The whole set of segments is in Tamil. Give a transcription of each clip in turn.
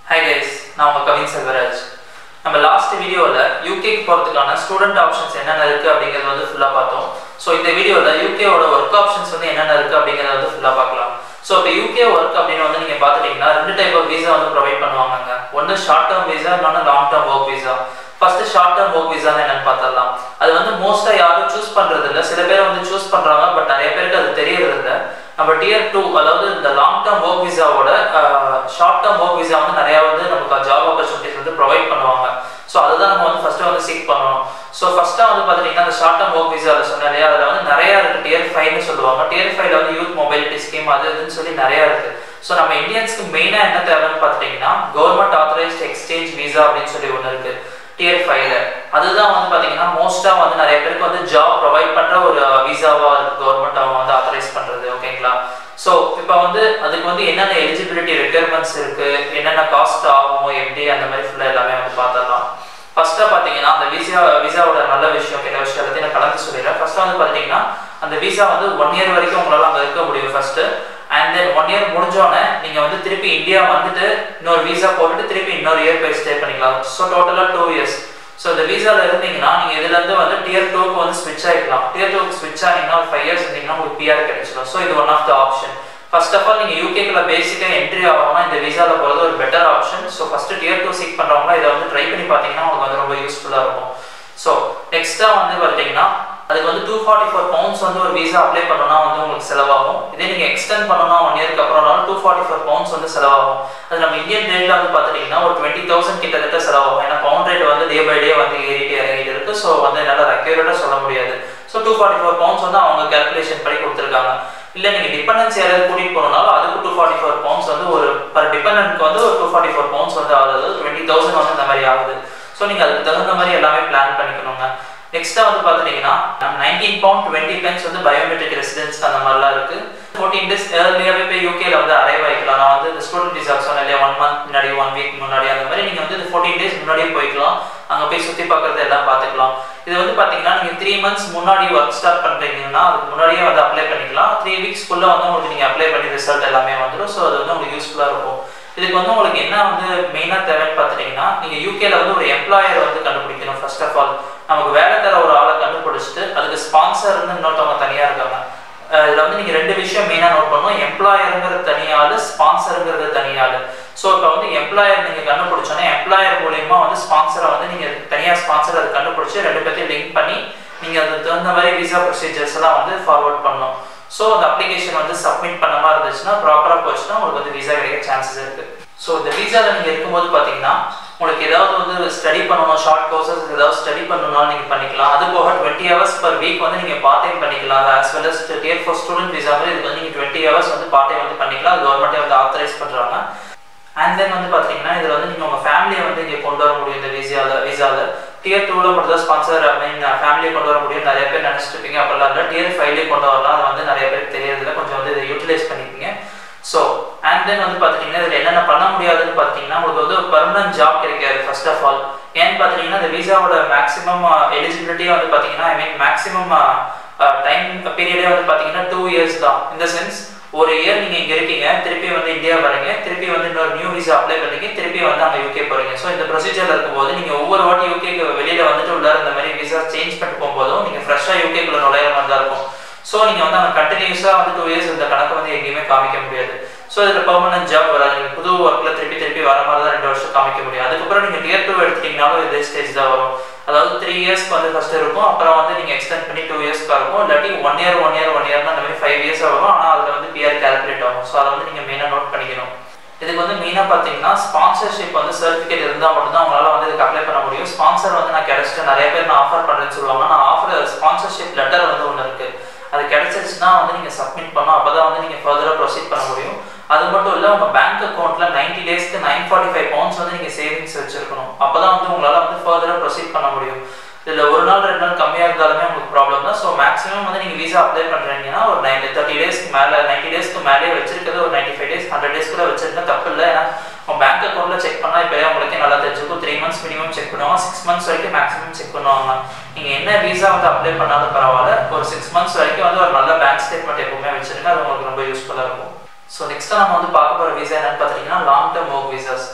ஹாய் கைஸ் நான் உங்கள் கவின் செல்வராஜ் நம்ம லாஸ்ட் வீடியோவில் யூகேக்கு போகிறதுக்கான ஸ்டூடெண்ட் ஆப்ஷன்ஸ் என்னென்ன இருக்குது அப்படிங்கிறத வந்து ஃபுல்லாக பார்த்தோம் ஸோ இந்த வீடியோவில் யூகேவோட ஒர்க் ஆப்ஷன்ஸ் வந்து என்னென்ன இருக்குது அப்படிங்கிறத வந்து ஃபுல்லாக பார்க்கலாம் ஸோ இப்போ யூகே ஒர்க் அப்படின்னு வந்து நீங்கள் பார்த்துட்டிங்கன்னா ரெண்டு டைப் ஆஃப் வீசா வந்து ப்ரொவைட் பண்ணுவாங்க ஒன்று ஷார்ட் டேர்ம் வீசா இன்னொன்று long term work visa first short term work visa என்னன்னு பார்த்துடலாம் அது வந்து மோஸ்ட்டாக யாரும் சூஸ் பண்ணுறது இல்லை சில பேர் வந்து சூஸ் பண்ணுறாங்க பட் நிறைய பேருக்கு அது தெரியறது இல்லை நம்ம டியர் டூ அதாவது இந்த லாங் டேர்ம் ஒர்க் விசாவோட ஷார்ட் டேர்ம் ஒர்க் விசா வந்து நிறையா வந்து நமக்கு ஜாப் ஆப்பர்ச்சுனிட்டிஸ் வந்து ப்ரொவைட் பண்ணுவாங்க ஸோ அதுதான் நம்ம வந்து ஃபஸ்ட்டு வந்து சீக் பண்ணணும் ஸோ ஃபஸ்ட்டாக வந்து பார்த்துட்டிங்கன்னா அந்த ஷார்ட் டேர்ம் ஒர்க் விசாவில் சொன்னேன் இல்லையா அதில் வந்து நிறையா இருக்குது டியர் ஃபைவ்னு சொல்லுவாங்க டியர் ஃபைவ்ல வந்து யூத் மொபைலிட்டி ஸ்கீம் அது இதுன்னு சொல்லி நிறையா இருக்குது ஸோ நம்ம இந்தியன்ஸ்க்கு மெயினாக என்ன தேவைன்னு பார்த்துட்டிங்கன்னா கவர்மெண்ட் ஆத்தரைஸ்ட் எக்ஸ்சேஞ்ச் விசா அப்படின்னு சொல்லி ஒன்று இருக்குது டியர் ஃபைவ்ல அதுதான் வந்து பார்த்தீங்கன்னா மோஸ்ட்டாக வந்து நிறைய பேருக்கு வந்து ஜாப் ப்ரொவைட் பண்ணுற ஒரு விசாவாக இருக்குது கவர்மெண்ட் அவங்க வந்து ஆத்தரைஸ் பண்ணுறது ஓகேங்களா ஸோ இப்போ வந்து அதுக்கு வந்து என்னென்ன எலிஜிபிலிட்டி ரெக்யர்மெண்ட்ஸ் இருக்குது என்னென்ன காஸ்ட் ஆகும் எப்படி அந்த மாதிரி ஃபுல்லாக எல்லாமே வந்து பார்த்துடலாம் ஃபஸ்ட்டாக பார்த்தீங்கன்னா அந்த விசா விசாவோட நல்ல விஷயம் கெட்ட விஷயம் எல்லாத்தையும் நான் கலந்து சொல்லிடுறேன் ஃபஸ்ட்டாக வந்து பார்த்தீங்கன்னா அந்த விசா வந்து ஒன் இயர் வரைக்கும் உங்களால் அங்கே இருக்க முடியும் first and then one year முடிஞ்சோடனே நீங்கள் வந்து திருப்பி இந்தியா வந்துட்டு இன்னொரு விசா போட்டுட்டு திருப்பி இன்னொரு இயர் போய் ஸ்டே பண்ணிக்கலாம் ஸோ டோட்டலாக டூ இயர்ஸ் ஸோ இந்த விசாவில் இருந்தீங்கன்னா நீங்கள் இதுலேருந்து வந்து டியர் டூக்கு வந்து ஸ்விட்ச் ஆகிக்கலாம் டியர் டூக்கு ஸ்விட்ச் ஆனீங்கன்னா ஒரு ஃபைவ் இயர்ஸ் இருந்தீங்கன்னா உங்களுக்கு பிஆர் கிடைச்சிடும் ஸோ இது one of the option first of all நீங்கள் யூகேக்குள்ள பேசிக்காக என்ட்ரி ஆகணும்னா இந்த விசாவில் போகிறது ஒரு better option so first tier two seek பண்ணுறவங்க இதை வந்து ட்ரை பண்ணி பார்த்தீங்கன்னா உங்களுக்கு வந்து ரொம்ப யூஸ்ஃபுல்லாக இருக்கும் ஸோ நெக்ஸ்ட்டாக வந்து பார்த்தீங்கன்னா அதுக்கு வந்து டூ ஃபார்ட்டி ஃபோர் பவுண்ட்ஸ் வந்து ஒரு விசா அப்ளை பண்ணணும்னா வந்து உங்களுக்கு செலவாகும் இதே நீங்கள் எக்ஸ்டெண்ட் பண்ணணும்னா ஒன் இயருக்கு அப்புறம்னாலும் டூ ஃபார்ட்டி ஃபோர் பவுண்ட்ஸ் வந்து செலவாகும் அது நம்ம இந்தியன் ரேட்டில் வந்து பார்த்துட்டிங்கன்னா ஒரு டுவெண்ட்டி தௌசண்ட் கிட்டத்தட்ட செலவாகும் ஏன்னா பவுண்ட் ரேட் வந்து டே பை டே வந்து ஏறிட்டு இறங்கிட்டு இருக்கு ஸோ வந்து என்னால் அக்யூரேட்டாக சொல்ல முடியாது so two forty four pounds வந்து அவங்க கேல்குலேஷன் படி கொடுத்துருக்காங்க இல்லை நீங்கள் டிபெண்டன்ஸ் யாராவது கூட்டிகிட்டு போனாலும் அதுக்கு டூ ஃபார்ட்டி ஃபோர் பவுண்ட்ஸ் வந்து ஒரு பர் டிபெண்டன்ட்க்கு வந்து ஒரு டூ ஃபார்ட்டி ஃபோர் பவுண்ட்ஸ் வந்து ஆகுது டுவெண்ட்டி தௌசண்ட் வந்து இந்த மாதிரி ஆகுது ஸோ நீங்கள் அதுக்கு தகுந்த மாதிரி எல்லாமே பிளான் பண்ணிக்கணுங்க நெக்ஸ்ட்டாக வந்து பார்த்துட்டிங்கன்னா நைன்டீன் பவுண்ட் டுவெண்ட்டி பென்ஸ் வந்து பயோமெட்ரிக் ரெசிடென்ஸ் அந்த மாதிரிலாம் இருக்குது ஃபோர்டீன் டேஸ் ஏர்லியாகவே போய் யூகேல வந்து அரைவ் ஆகிக்கலாம் நான் வந்து இந்த ஸ்டூடெண்ட் விசா சொன்னேன் இல்லையா ஒன் மந்த் முன்னாடி ஒன் வீக் முன்னாடி அந்த மாதிரி நீங்கள் வந்து இந்த ஃபோர்டீன் டேஸ் முன்னாடியே போய்க்கலாம் அங்கே போய் சுற்றி பார்க்குறது எல்லாம் பார்த்துக்கலாம் இது வந்து பார்த்தீங்கன்னா நீங்கள் த்ரீ மந்த்ஸ் முன்னாடி ஒர்க் ஸ்டார்ட் பண்ணுறீங்கன்னா அதுக்கு முன்னாடியே வந்து அப்ளை பண்ணிக்கலாம் த்ரீ வீக்ஸ்க்குள்ளே வந்து உங்களுக்கு நீங்கள் அப்ளை பண்ணி ரிசல்ட் எல்லாமே வந்துடும் ஸோ அது வந்து உங்களுக்கு யூஸ்ஃபுல்லாக இருக்கும் இதுக்கு வந்து உங்களுக்கு என்ன வந்து மெயினாக தேவைன்னு பார்த்துட்டிங்கன்னா நீங்கள் யூகேல வந்து ஒரு எம்ப்ளாயர் வந்து கண்டுபிடிக்கணும் ஃபர்ஸ்ட் ஆஃப் ஆல் நமக்கு வேலை தர ஒரு ஆளை கண்டுபிடிச்சிட்டு அதுக்கு ஸ்பான்சர் இருந்து இன்னொருத்தவங்க தனியாக இருக்காங்க இதில் வந்து நீங்கள் ரெண்டு விஷயம் மெயினாக நோட் பண்ணணும் எம்ப்ளாயருங்கிறது தனியாள் ஸ்பான்சருங்கிறது தனியாள் ஸோ இப்போ வந்து எம்ப்ளாயர் நீங்கள் கண்டுபிடிச்சோன்னா எம்ப்ளாயர் மூலயமா வந்து ஸ்பான்சரை வந்து நீங்கள் தனியாக ஸ்பான்சர் அதை கண்டுபிடிச்சி ரெண்டு பேர்த்தையும் லிங்க் பண்ணி நீங்கள் அதுக்கு தகுந்த மாதிரி விசா ப்ரொசீஜர்ஸ் எல்லாம் வந்து ஃபார்வர்ட் பண்ணணும் ஸோ அந்த அப்ளிகேஷன் வந்து சப்மிட் பண்ண மாதிரி இருந்துச்சுன்னா ப்ராப்பராக போச்சுன்னா உங்களுக்கு வந்து விசா கிடைக்க சான்சஸ் இருக்குது ஸோ இந்த விசாவில் நீங்கள் இருக்கும்போது பார்த்தீங்கன்னா உங்களுக்கு ஏதாவது வந்து ஸ்டடி பண்ணணும் ஷார்ட் கோர்சஸ் ஏதாவது ஸ்டடி பண்ணணும்னாலும் நீங்கள் பண்ணிக்கலாம் அது போக டுவெண்ட்டி ஹவர்ஸ் பர் வீக் வந்து நீங்கள் பார்ட் டைம் பண்ணிக்கலாம் as well as tier four student visa மாதிரி இதுக்கு வந்து நீங்கள் டுவெண்ட்டி ஹவர்ஸ் வந்து பார்ட் டைம் வந்து பண்ணிக்கலாம் அது கவர்மெண்ட்டே வந்து ஆத்தரைஸ் பண்ணுறாங்க அண்ட் தென் வந்து பார்த்தீங்கன்னா இதில் வந்து நீங்கள் உங்கள் ஃபேமிலியை வந்து இங்கே கொண்டு வர முடியும் இந்த விசாவில் விசாவில் டியர் டூவில் மட்டும் தான் ஸ்பான்சர் ஐ மீன் ஃபேமிலியை கொண்டு வர முடியும் நிறைய பேர் நினச்சிட்டு இருப்பீங்க அப்படிலாம் இல்லை டியர் ஃபைவ்லேயே கொண்டு வரலாம் அது வந்து நிறைய பேருக்கு தெரியறதில்ல கொஞ்சம் வந்து இதை யூட்டிலைஸ் பண்ணிக்கிங்க ஸோ அண்ட் தென் வந்து பார்த்தீங்கன்னா இதில் என்னென்ன பண்ண முடியாதுன்னு பார்த்தீங்கன்னா உங்களுக்கு வந்து ஒரு பர்மனன்ட் ஜாப் கிடைக்காது ஃபர்ஸ்ட் ஆஃப் ஆல் ஏன்னு பார்த்தீங்கன்னா இந்த விசாவோட மேக்ஸிமம் எலிஜிபிலிட்டியே வந்து பார்த்தீங்கன்னா ஐ மீன் மேக்ஸிமம் டைம் பீரியடே வந்து பார்த்தீங்கன்னா டூ இயர்ஸ் தான் இந்த சென்ஸ் ஒரு இயர் நீங்கள் இங்கே இருக்கீங்க திருப்பி வந்து இந்தியா வரீங்க திருப்பி வந்து இன்னொரு நியூ விசா அப்ளை பண்ணீங்க திருப்பி வந்து அங்கே யூகே போகிறீங்க ஸோ இந்த ப்ரொசீஜரில் இருக்கும்போது நீங்கள் ஒவ்வொரு வாட்டி யூகேக்கு வெளியில் வந்துட்டு உள்ளார இந்த மாதிரி விசா சேஞ்ச் பண்ணிட்டு போகும்போதும் நீங்கள் ஃப்ரெஷ்ஷாக யூகேக்குள்ள நுழையிற மாதிரி தான் இருக்கும் ஸோ நீங்கள் வந்து அங்கே கண்டினியூஸாக வந்து டூ இயர்ஸ் இந்த கணக்கு வந்து எங்கேயுமே காமிக்க முடியாது ஸோ இதில் பர்மனன்ட் ஜாப் வராது நீங்கள் புது ஒர்க்கில் திருப்பி திருப்பி வர மாதிரி தான் ரெண்டு வருஷம் காமிக்க முடியும் அதுக்கப்புறம் நீங்கள் டியர் டூ எடுத்துட்டீங்கனாலும் இதே ஸ்டேஜ் தான் வரும் அதாவது த்ரீ இயர்ஸ்க்கு வந்து ஃபஸ்ட்டு இருக்கும் அப்புறம் வந்து நீங்கள் எக்ஸ்டெண்ட் பண்ணி டூ இயர்ஸ்க்கு இருக்கும் இல்லாட்டி one year one year one இயர்னா அந்த மாதிரி ஃபைவ் இயர்ஸ் வரும் ஆனால் அதில் வந்து பிஆர் கேல்குலேட் ஆகும் ஸோ அதை வந்து நீங்கள் மெயினாக நோட் பண்ணிக்கணும் இதுக்கு வந்து மெயினாக பார்த்தீங்கன்னா ஸ்பான்சர்ஷிப் வந்து சர்டிஃபிகேட் இருந்தால் மட்டும்தான் உங்களால் வந்து இதுக்கு அப்ளை பண்ண முடியும் ஸ்பான்சர் வந்து நான் கிடைச்சிட்டு நிறைய பேர் நான் ஆஃபர் பண்ணுறேன்னு சொல்லுவாங்க நான் ஆஃபர் ஸ்பான்சர்ஷிப் லெட்டர் வந்து ஒன்று இருக்குது அது கிடைச்சிருச்சுன்னா வந்து நீங்கள் சப்மிட் பண்ணணும் அப்போ தான் வந்து நீங்கள் ஃபர்தராக ப்ரொசீட் பண்ண முடியும் அது மட்டும் இல்லை உங்கள் பேங்க் அக்கௌண்ட்டில் நைன்டி டேஸ்க்கு நைன் ஃபார்ட்டி ஃபைவ் பவுண்ட்ஸ் வந்து நீங்கள் சேவிங்ஸ் வச்சிருக்கணும் அப்போ தான் வந்து உங்களால் வந்து ஃபர்தராக ப்ரொசீட் பண்ண முடியும் இதில் ஒரு நாள் ரெண்டு நாள் கம்மியாக இருந்தாலுமே உங்களுக்கு ப்ராப்ளம் தான் ஸோ மேக்ஸிமம் வந்து நீங்கள் விசா அப்ளை பண்ணுறீங்கன்னா ஒரு நைன் தேர்ட்டி டேஸ்க்கு மேலே நைன்டி டேஸ்க்கு மேலே வச்சிருக்கிறது ஒரு ninety five days hundred days கூட வச்சிருந்தா தப்பு இல்லை ஏன்னா உங்கள் பேங்க் அக்கௌண்ட்டில் செக் பண்ணால் இப்போ உங்களுக்கு நல்லா தெரிஞ்சுக்கும் த்ரீ மந்த்ஸ் மினிமம் செக் பண்ணுவாங்க சிக்ஸ் மந்த்ஸ் வரைக்கும் மேக்ஸிமம் செக் பண்ணுவாங்க நீங்கள் என்ன விசா வந்து அப்ளை பண்ணாலும் பரவாயில்ல ஒரு சிக்ஸ் மந்த்ஸ் வரைக்கும் வந்து ஒரு நல்ல பேங்க் ஸ்டேட்மெண்ட் எப்பவுமே வச்சிருங்க அது உங்களுக்கு ரொம்ப யூஸ்ஃபுல்லாக இருக்கும் ஸோ நெக்ஸ்ட் நம்ம வந்து பார்க்க போகிற விசா என்னன்னு பார்த்தீங்கன்னா லாங் டேர்ம் ஒர்க் விசாஸ் இந்த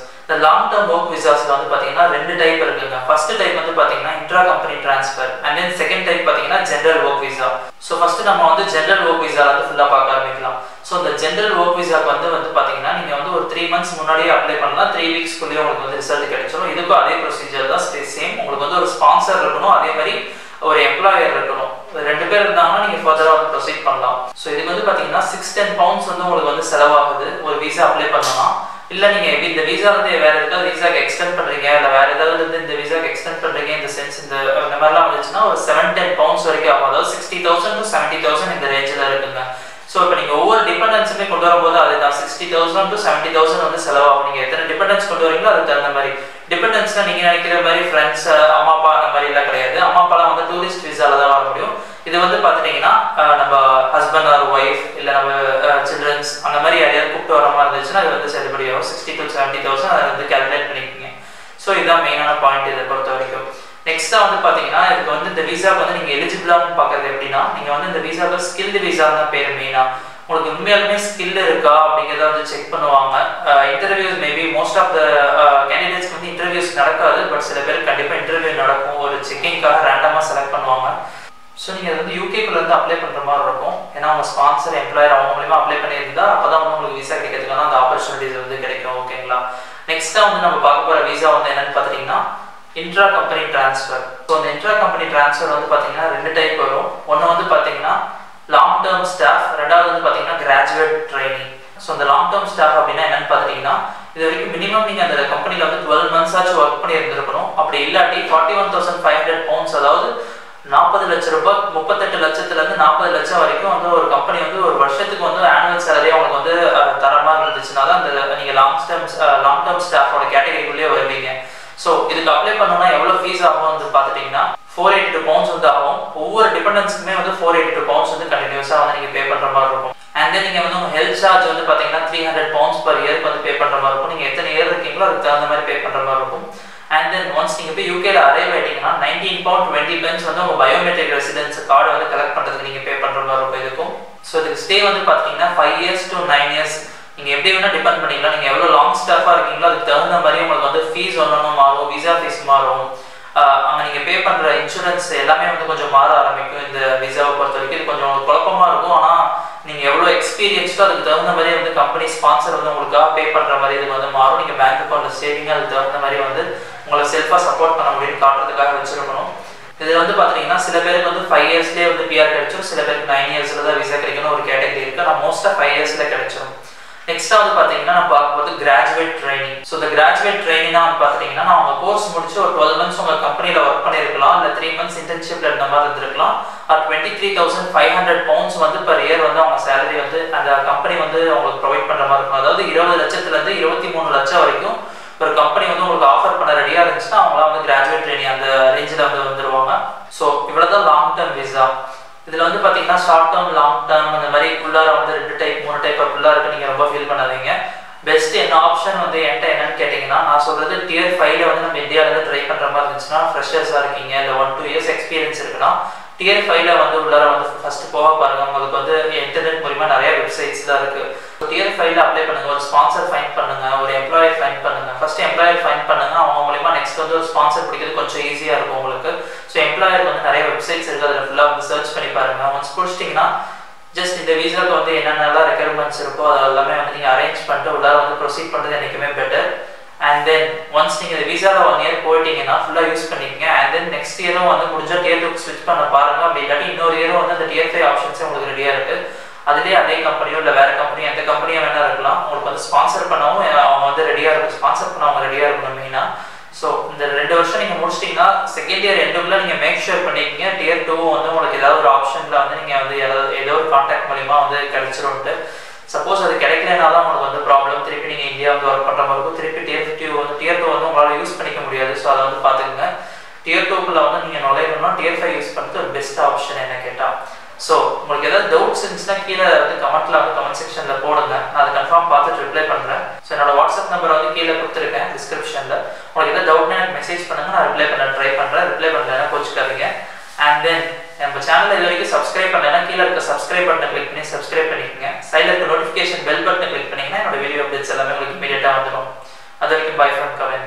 லாங் டேர்ம் ஒர்க் விசாஸில் வந்து பார்த்தீங்கன்னா ரெண்டு டைப் இருக்குங்க ஃபர்ஸ்ட் டைப் வந்து பார்த்தீங்கன்னா intra company transfer and then second type பார்த்தீங்கன்னா general work visa so first நம்ம வந்து ஜென்ரல் ஒர்க் விசா வந்து ஃபுல்லாக பார்க்க ஆரம்பிக்கலாம் ஸோ இந்த ஜென்ரல் ஒர்க் விசாக்கு வந்து வந்து பார்த்தீங்கன்னா நீங்கள் வந்து ஒரு த்ரீ மந்த்ஸ் முன்னாடியே அப்ளை பண்ணலாம் த்ரீ வீக்ஸ்க்குள்ளேயே உங்களுக்கு வந்து ரிசல்ட் கிடைச்சிடும் இதுக்கும் அதே ப்ரொசீஜர் தான் சேம் உங்களுக்கு வந்து ஒரு ஸ்பான்சர் இருக்கணும் அதே மாதிரி ஒரு எம்ப்ளாயர் இருக்கணும் ரெண்டு பேர் இருந்தாங்கன்னா நீங்கள் ஃபர்தராக வந்து ப்ரொசீட் பண்ணலாம் ஸோ இதுக்கு வந்து பார்த்தீங்கன்னா சிக்ஸ் டென் பவுண்ட்ஸ் வந்து உங்களுக்கு வந்து செலவாகுது ஒரு விசா அப்ளை பண்ணலாம் இல்லை நீங்கள் இந்த விசா வந்து வேற ஏதாவது விசாக்கு எக்ஸ்டெண்ட் பண்ணுறீங்க இல்லை வேற ஏதாவது வந்து இந்த விசாக்கு எக்ஸ்டெண்ட் பண்ணுறீங்க இந்த சென்ஸ் இந்த இந்த மாதிரிலாம் வந்துச்சுன்னா ஒரு செவன் டென் பவுண்ட்ஸ் வரைக்கும் ஆகும் அதாவது sixty thousand to seventy thousand இந்த ரேஞ்சில் இருக்குங்க ஸோ இப்போ நீங்கள் ஒவ்வொரு டிபெண்டன்ஸுமே கொண்டு வரும்போது அது தான் sixty thousand to seventy thousand வந்து செலவாகும் நீங்கள் எத்தனை டிபெண்டன்ஸ் கொண்டு வரீங்களோ அதுக்கு தகுந்த மாதிரி டிபெண்டன்ஸ்னா நீங்கள் நினைக்கிற மாதிரி ஃப்ரெண்ட்ஸ் அம்மா அப்பா அந்த மாதிரி எல்லாம் கிடையாது அம்மா அப்பாலாம் வந்து டூரிஸ்ட் விசால தான் வர முடியும் இது வந்து பார்த்துட்டிங்கன்னா நம்ம ஹஸ்பண்ட் ஆர் ஒய்ஃப் இல்லை நம்ம சில்ட்ரன்ஸ் அந்த மாதிரி யாரையாவது கூப்பிட்டு வர மாதிரி இருந்துச்சுன்னா அது வந்து செல்லுபடி ஆகும் சிக்ஸ்டி டு செவன்ட்டி தௌசண்ட் அதை வந்து கேல்குலேட் பண்ணிக்கோங்க ஸோ இதுதான் மெயினான பாயிண்ட் இதை பொறுத்த வரைக்கும் நெக்ஸ்ட்டாக வந்து பார்த்தீங்கன்னா இதுக்கு வந்து இந்த விசாக்கு வந்து நீங்கள் எலிஜிபிளான்னு பார்க்குறது எப்படின்னா நீங்கள் வந்து இந்த விசாவுக்கு ஸ்கில்டு விசா தான் பேர் மெயினாக உங்களுக்கு உண்மையாலுமே ஸ்கில் இருக்கா அப்படிங்கிறத வந்து செக் பண்ணுவாங்க interviews maybe most of the கேண்டிடேட்ஸ்க்கு வந்து இன்டர்வியூஸ் நடக்காது பட் சில பேருக்கு கண்டிப்பாக இன்டர்வியூ நடக்கும் ஒரு செக்கிங்காக ரேண்டமாக செலக்ட் பண்ணுவாங்க ஸோ நீங்கள் அது வந்து யூகேக்குள்ளேருந்து அப்ளை பண்ணுற மாதிரி இருக்கும் ஏன்னா அவங்க ஸ்பான்சர் எம்ப்ளாயர் அவங்க மூலியமாக அப்ளை பண்ணியிருந்தா அப்போ தான் வந்து உங்களுக்கு விசா கிடைக்கிறதுக்கான அந்த ஆப்பர்ச்சுனிட்டிஸ் வந்து கிடைக்கும் ஓகேங்களா நெக்ஸ்ட்டாக வந்து நம்ம பார்க்க போகிற விசா வந்து என்னன்னு பார்த்துட்டிங்கன்னா இன்ட்ரா கம்பெனி ட்ரான்ஸ்ஃபர் ஸோ அந்த இன்ட்ரா கம்பெனி ட்ரான்ஸ்ஃபர் வந்து பார்த்தீங்கன்னா ரெண்டு டைப் வரும் ஒன்று வந்து பார்த்தீங்கன்னா லாங் டேர்ம் ஸ்டாஃப் ரெண்டாவது வந்து பார்த்தீங்கன்னா கிராஜுவேட் ட்ரைனிங் ஸோ அந்த லாங் டேர்ம் ஸ்டாஃப் அப்படின்னா என்னன்னு பார்த்துட்டிங்கன்னா இது வரைக்கும் மினிமம் நீங்கள் அந்த கம்பெனியில் வந்து டுவெல் மந்த்ஸ் ஆச்சு ஒர்க் பண்ணி இருந்திருக்கணும் அப்படி இல்லாட்டி forty one thousand five hundred pounds அதாவது நாற்பது லட்ச ரூபாய் முப்பத்தெட்டு லட்சத்துலேருந்து நாற்பது லட்சம் வரைக்கும் வந்து ஒரு கம்பெனி வந்து ஒரு வருஷத்துக்கு வந்து ஆனுவல் சேலரி அவங்களுக்கு வந்து தர மாதிரி இருந்துச்சுன்னா தான் அந்த நீங்கள் லாங் டேர்ம் லாங் டேர்ம் ஸ்டாஃபோட கேட்டகரிக்குள்ளேயே வருவீங்க ஸோ இதுக்கு அப்ளை பண்ணணும்னா எவ்வளோ ஃபீஸ் ஆகும் வந்து பார்த்துட்டிங்கன்னா ஃபோர் எயிட்டி டூ பவுண்ட்ஸ் வந்து ஆகும் ஒவ்வொரு டிபெண்டன்ஸுக்குமே வந்து ஃபோர் எயிட்டி டூ பவுண்ட்ஸ் வந்து கண்டினியூஸாக வந்து நீங்கள் பே பண்ணுற மாதிரி இருக்கும் அண்ட் தென் நீங்கள் வந்து உங்கள் ஹெல்த் சார்ஜ் வந்து பார்த்தீங்கன்னா த்ரீ ஹண்ட்ரட் பவுண்ட்ஸ் பர் இயருக்கு வந்து பே பண்ணுற மாதிரி இருக்கும் நீங்கள் எத்தனை இயர் இருக்கீங்களோ அதுக்கு தகுந்த மாதிரி பே பண்ணுற மாதிரி இருக்கும் அண்ட் தென் ஒன்ஸ் நீங்கள் போய் யூகேல அரைவ் ஆயிட்டீங்கன்னா நைன்டீன் பவுண்ட் டுவெண்ட்டி பென்ஸ் வந்து உங்கள் பயோமெட்ரிக் ரெசிடென்ஸ் கார்டு வந்து கலெக்ட் பண்ணுறதுக்கு நீங்கள் பே பண்ணுற மாதிரி இருக்கும் இதுக்கும் ஸோ இதுக்கு ஸ்டே வந்து பார்த்தீங்கன்னா five years to nine years நீங்கள் எப்படி வேணால் டிபெண்ட் பண்ணிக்கலாம் நீங்கள் எவ்வளோ லாங் ஸ்டாஃபாக இருக்கீங்களோ அதுக்கு தகுந்த மாதிரி உங்களுக்கு வந்து ஃபீஸ் ஒன்று மாறும் விசா ஃபீஸ் மாறும் அங்கே நீங்கள் பே பண்ணுற இன்சூரன்ஸ் எல்லாமே வந்து கொஞ்சம் மாற ஆரம்பிக்கும் இந்த விசாவை பொறுத்த வரைக்கும் இது கொஞ்சம் குழப்பமாக இருக்கும் ஆனால் நீங்கள் எவ்வளோ எக்ஸ்பீரியன்ஸ்டோ அதுக்கு தகுந்த மாதிரி வந்து கம்பெனி ஸ்பான்சர் வந்து உங்களுக்காக பே பண்ணுற மாதிரி இது வந்து மாறும் நீங்கள் பேங்க் அக்கௌண்ட்டில் சேவிங் அதுக்கு தகுந்த மாதிரி வந்து உங்களை செல்ஃபாக சப்போர்ட் பண்ண முடியும்னு காட்டுறதுக்காக வச்சிருக்கணும் இதில் வந்து பார்த்தீங்கன்னா சில பேருக்கு வந்து ஃபைவ் இயர்ஸ்லேயே வந்து பிஆர் கிடைச்சிரும் சில பேருக்கு நைன் இயர்ஸில் தான் விசா கிடைக்கணும் ஒரு கேட்டகரி இருக்குது ஆனால் மோஸ்ட்டாக ஃபைவ் இயர்ஸில் கிடைச்சிரும் நெக்ஸ்ட்டாக வந்து பார்த்தீங்கன்னா நம்ம பார்க்கும்போது கிராஜுவேட் ட்ரைனிங் ஸோ இந்த கிராஜுவேட் ட்ரைனிங்னா வந்து பார்த்துட்டிங்கன்னா நான் உங்கள் கோர்ஸ் முடிச்சு ஒரு டுவெல் மந்த்ஸ் உங்கள் கம்பெனியில் ஒர்க் பண்ணியிருக்கலாம் இல்லை த்ரீ மந்த்ஸ் இன்டர்ன்ஷிப்பில் இருந்த மாதிரி இருந்திருக்கலாம் அது twenty three thousand five hundred pounds வந்து பர் இயர் வந்து அவங்க சேலரி வந்து அந்த கம்பெனி வந்து அவங்களுக்கு ப்ரொவைட் பண்ணுற மாதிரி இருக்கும் அதாவது இருபது லட்சத்துலேருந்து இருபத்தி மூணு லட்சம் வரைக்கும் ஒரு கம்பெனி வந்து உங்களுக்கு ஆஃபர் பண்ண ரெடியாக இருந்துச்சுன்னா அவங்களாம் வந்து கிராஜுவேட் ட்ரைனிங் அந்த ரேஞ்சில் வந்து வந்துருவாங்க ஸோ இவ்வளோ தான் லாங் டேர்ம் விசா இதில் வந்து பார்த்தீங்கன்னா ஷார்ட் டேர்ம் லாங் டேர்ம் அந்த மாதிரி உள்ளார வந்து ரெண்டு டைப் மூணு டைப் ஃபுல்லாக இருக்கு நீங்கள் ரொம்ப ஃபீல் பண்ணாதீங்க பெஸ்ட் என்ன ஆப்ஷன் வந்து என்கிட்ட என்னன்னு கேட்டிங்கன்னா நான் சொல்கிறது டியர் ஃபைவ்ல வந்து நம்ம இந்தியாவிலேருந்து ட்ரை பண்ணுற மாதிரி இருந்துச்சுன்னா ஃப்ரெஷர்ஸாக இருக்கீங்க இல்லை ஒன் டூ இயர்ஸ் எக்ஸ்பீரியன்ஸ் இருக்குன்னா டியர் ஃபைவ்ல வந்து உள்ளார வந்து ஃபர்ஸ்ட் போக பாருங்க உங்களுக்கு வந்து இன்டர்நெட் மூலிமா நிறைய வெப்சைட்ஸ் தான் இருக்கு டியர் ஃபைவ்ல அப்ளை பண்ணுங்க ஒரு ஸ்பான்சர் ஃபைன் பண்ணுங்க ஒரு எம்ப்ளாயர் ஃபைன் பண்ணுங்க ஃபர்ஸ்ட் எம்ப்ளாயர் ஃபைன் பண்ணுங்க அவங்க மூலிமா நெக்ஸ்ட் வந்து ஒரு ஸ்பான்சர் பிடிக்கிறது கொஞ்சம் ஈஸியாக இருக்கும் உங்களுக்கு ஸோ எம்ப்ளாயர் வந்து நிறைய வெப்சைட்ஸ் இருக்கு அதில் ஃபுல்லாக வந்து சர்ச் பண்ணி பாருங்க ஒன்ஸ் பிடிச்சிட்டிங்கன்னா ஜஸ்ட் இந்த விசாவுக்கு வந்து என்னென்னலாம் ரெக்குயர்மெண்ட்ஸ் இருக்கோ அது எல்லாமே வந்து நீங்கள் அரேஞ்ச் பண்ணிட்டு உள்ளார வந்து ப்ரொசீட் பண்ணுறது என்றைக்குமே பெட்டர் அண்ட் தென் ஒன்ஸ் நீங்கள் இந்த விசாவில் ஒன் இயர் போயிட்டீங்கன்னா ஃபுல்லாக யூஸ் பண்ணிக்கங்க அண்ட் தென் நெக்ஸ்ட் இயரும் வந்து முடிஞ்சால் டியர் டூக்கு ஸ்விட்ச் பண்ண பாருங்க அப்படி இல்லாட்டி இன்னொரு இயரும் வந்து அந்த டியர் ஃபைவ் ஆப்ஷன்ஸே உங்களுக்கு ரெடியாக இருக்குது அதுலேயே அதே கம்பெனியோ இல்லை வேறு கம்பெனியோ எந்த கம்பெனியோ வேணா இருக்கலாம் உங்களுக்கு வந்து ஸ்பான்சர் பண்ணவும் அவங்க வந்து ரெடியாக இருக்கும் ஸ்பான்சர் பண்ண அவங்க ரெடியாக இருக்கணும் மெயினாக ஸோ இந்த ரெண்டு வருஷம் நீங்கள் முடிச்சிட்டிங்கன்னா செகண்ட் இயர் எண்டுக்குள்ள நீங்கள் மேக் ஷூர் பண்ணிக்கிங்க டியர் டூ வந்து உங்களுக்கு ஏதாவது ஒரு ஆப்ஷனில் வந்து நீங்கள் வந்து ஏதாவது ஏதோ ஒரு கான்டாக்ட் மூலிமா வந்து கிடைச்சிரும்ட்டு சப்போஸ் அது கிடைக்கலனா தான் உங்களுக்கு வந்து ப்ராப்ளம் திருப்பி நீங்கள் இந்தியா வந்து ஒர்க் பண்ணுற மாதிரி இருக்கும் திருப்பி டியர் டூ வந்து டியர் டூ வந்து உங்களால் யூஸ் பண்ணிக்க முடியாது ஸோ அதை வந்து பார்த்துக்குங்க டியர் டூக்குள்ளே வந்து நீங்கள் நுழையணும்னா டியர் ஃபைவ் யூஸ் பண்ணுறது ஒரு பெஸ்ட் ஆப்ஷன் என்ன கேட்டால் ஸோ உங்களுக்கு ஏதாவது டவுட்ஸ் இருந்துச்சுன்னா கீழே வந்து கமெண்ட்ல வந்து கமெண்ட் செக்ஷனில் போடுங்க நான் அதை கன்ஃபார்ம் பார்த்துட்டு ரிப்ளை பண்ணுறேன் ஸோ என்னோட வாட்ஸ்அப் நம்பர் வந்து கீழே கொடுத்துருக்கேன் டிஸ்கிரிப்ஷனில் உங்களுக்கு எதாவது டவுட்னா எனக்கு மெசேஜ் பண்ணுங்க நான் ரிப்ளை பண்ண ட்ரை பண்ணுறேன் ரிப்ளை பண்ணலன்னா கோச்சிக்காதீங்க அண்ட் தென் நம்ம சேனல் இது வரைக்கும் சப்ஸ்கிரைப் பண்ணலைன்னா கீழே இருக்க சப்ஸ்கிரைப் பட்டனை கிளிக் பண்ணி சப்ஸ்கிரைப் பண்ணிக்கோங்க சைடில் இருக்க நோட்டிஃபிகேஷன் பெல் பட்டனை கிளிக் பண்ணிங்கன்னா என்னோட வீடியோ அப்டேட்ஸ் எல்லாமே உங்களுக்கு இமீடியட்டாக வந்துடும் அது வரைக்கும் வரைக்கும் பை ஃப்ரம் கவின்